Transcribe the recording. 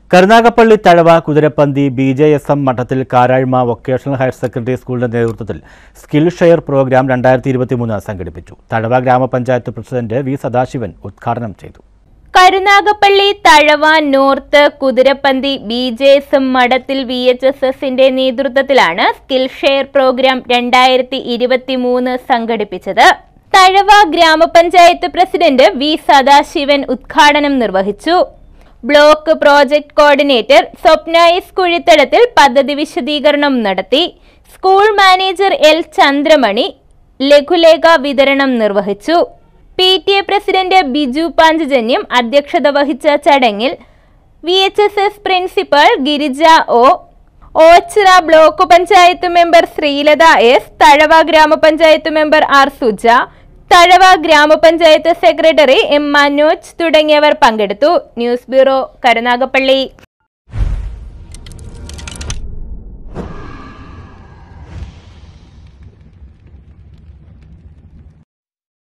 Karunagappally Thazhava Kuthirappanthi B J S M മഠത്തിൽ കാരാഴ്മ vocational higher secondary സ്കൂളിന്റെ നേതൃത്വത്തിൽ സ്കിൽ ഷെയർ പ്രോഗ്രാം രണ്ടായിരത്തി ഇരുപത്തിമൂന്ന് സംഘടിപ്പിച്ചു തഴവ ഗ്രാമപഞ്ചായത്ത് പ്രസിഡന്റ് വി സദാശിവൻ ഉദ്ഘാടനം ചെയ്തു Karunagappally Thazhava north Kuthirappanthi B J S M മഠത്തിൽ വി എച്ച് എസ് എസിന്റെ നേതൃത്വത്തിലാണ് സ്കിൽ ഷെയർ പ്രോഗ്രാം രണ്ടായിരത്തി ഇരുപത്തി മൂന്ന് സംഘടിപ്പിച്ചത് തഴവ ഗ്രാമപഞ്ചായത്ത് പ്രസിഡന്റ് വി സദാശിവൻ ഉദ്ഘാടനം നിർവഹിച്ചു block project coordinator Swapna S കുഴിത്തടത്തിൽ പദ്ധതി വിശദീകരണം നടത്തി സ്കൂൾ മാനേജർ എൽ ചന്ദ്രമണി ലഘുലേഖ വിതരണം നിർവഹിച്ചു P T A president Biju Panchajanyam അധ്യക്ഷത വഹിച്ച ചടങ്ങിൽ V H S S principal Girija O Ochira block panchayat member Sreelatha S Thazhava ഗ്രാമപഞ്ചായത്ത് മെമ്പർ ആർ സുജ തഴവ ഗ്രാമപഞ്ചായത്ത് സെക്രട്ടറി എം മനോജ് തുടങ്ങിയവർ പങ്കെടുത്തു ന്യൂസ് ബ്യൂറോ കരുനാഗപ്പള്ളി